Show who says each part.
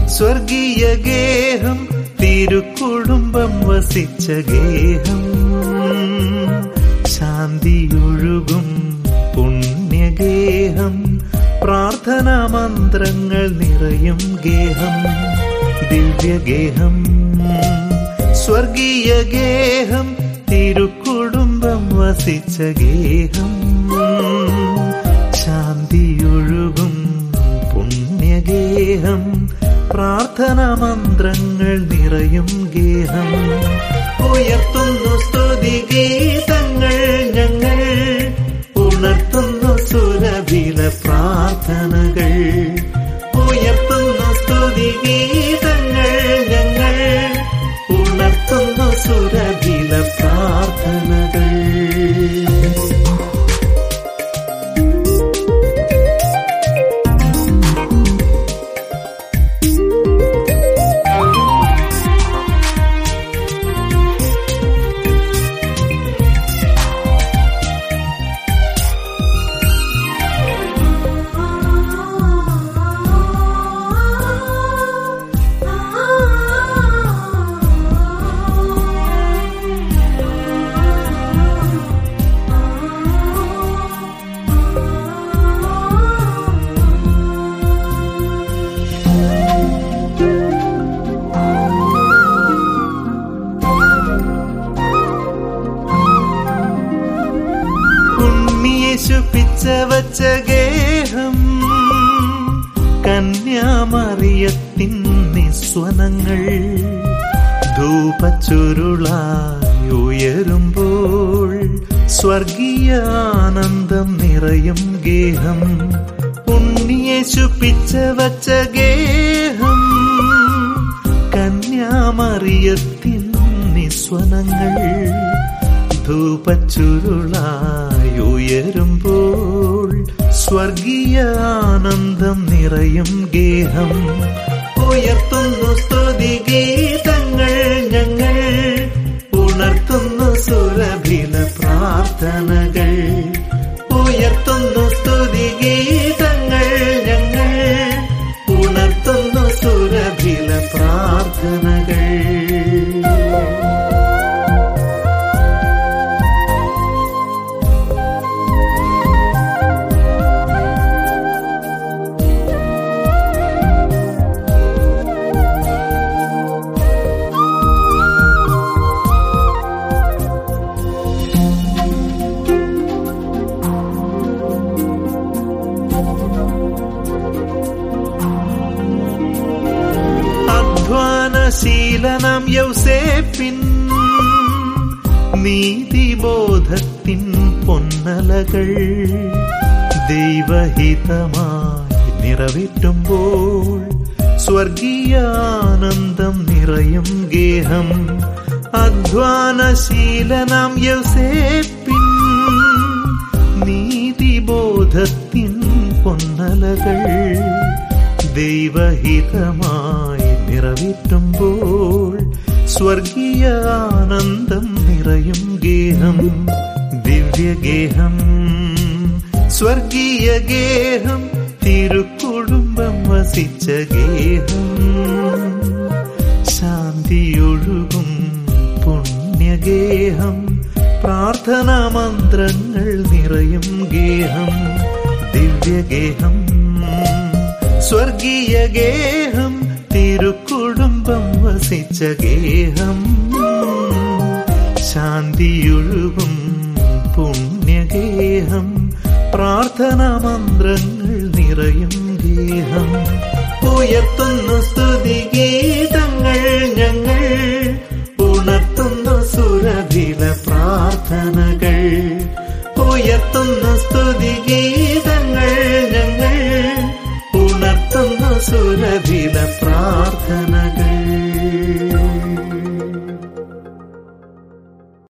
Speaker 1: സ്വർഗീയ ഗേഹം തിരുക്കുടുംബം വസിച്ച ഗേഹം ശാന്തിയൊഴുകും പുണ്യഗേഹം പ്രാർത്ഥനാ മന്ത്രങ്ങൾ നിറയും ഗേഹം ദിവ്യഗേഹം സ്വർഗീയ ഗേഹം തിരുക്കുടുംബം വസിച്ച ഗേഹം ശാന്തിയൊഴുകും പുണ്യഗേഹം പ്രാർത്ഥനാ മന്ത്രങ്ങൾ നിറയും ഗേഹം ഉയർത്തുന്നു സ്തുതി ഗീതങ്ങൾ ഞങ്ങൾ ഉണർത്തുന്നു സുരഭില പ്രാർത്ഥനകൾ ഉയർത്തുന്നു സ്തുതി ഗീതങ്ങൾ ഞങ്ങൾ ഉണർത്തുന്നു സുരഭില പ്രാർത്ഥനകൾ ഉണ്ണിയേശു പിച്ച വച്ച ഗേഹം കന്യാമറിയത്തിൻ നിസ്വനങ്ങൾ ധൂപച്ചുരുളായി ഉയരുമ്പോൾ സ്വർഗീയ ആനന്ദം നിറയും ഗേഹം ഉണ്ണിയേശു പിച്ച വച്ച ഗേഹം കന്യാമറിയത്തിൻ നിസ്വനങ്ങൾ ധൂപച്ചുരുളായി ഉയരുമ്പോൾ സ്വർഗീയ ആനന്ദം നിറയും ഗേഹം ഉയർത്തുന്നു സ്തുതി ഗീതങ്ങൾ ഞങ്ങൾ ഉണർത്തുന്നു സുരഭില പ്രാർത്ഥനകൾ ഉയർത്തുന്നു സ്തുതി ഗീതങ്ങൾ ഞങ്ങൾ ഉണർത്തുന്നു സുരഭില പ്രാർത്ഥനകൾ അധ്വാനശീലനം യൗസേപ്പിൻ നീതിബോധത്തിൻ പൊന്നലകൾ ദൈവഹിതമായി നിറവേറ്റുമ്പോൾ സ്വർഗീയാനന്ദം നിറയും ഗേഹം അധ്വാനശീലനം യൗസേപ്പിൻ നീതിബോധത്തിൻ പൊന്നലകൾ ദൈവഹിതമായി നിറവേറ്റുമ്പോൾ സ്വർഗീയ ആനന്ദം നിറയും ഗേഹം ദിവ്യഗേഹം സ്വർഗീയ ഗേഹം തിരുക്കുടുംബം വസിച്ച ഗേഹം ശാന്തിയൊഴുകും പുണ്യഗേഹം പ്രാർത്ഥനാ മന്ത്രങ്ങൾ നിറയും ഗേഹം ദിവ്യഗേഹം സ്വർഗീയ ഗേഹം തിരുക്കുടുംബം വസിച്ച ഗേഹം ശാന്തിയൊഴുകും പുണ്യഗേഹം പ്രാർത്ഥനാ മന്ത്രങ്ങൾ നിറയും ഗേഹം ഉയർത്തുന്നു സ്തുതി ഗീതങ്ങൾ ഞങ്ങൾ ഉണർത്തുന്നു സുരഭില പ്രാർത്ഥനകൾ ഉയർത്തുന്നു സ്തുതി ഗീതങ്ങൾ ഞങ്ങൾ ഉണർത്തുന്നു സുരഭില പ്രാർത്ഥന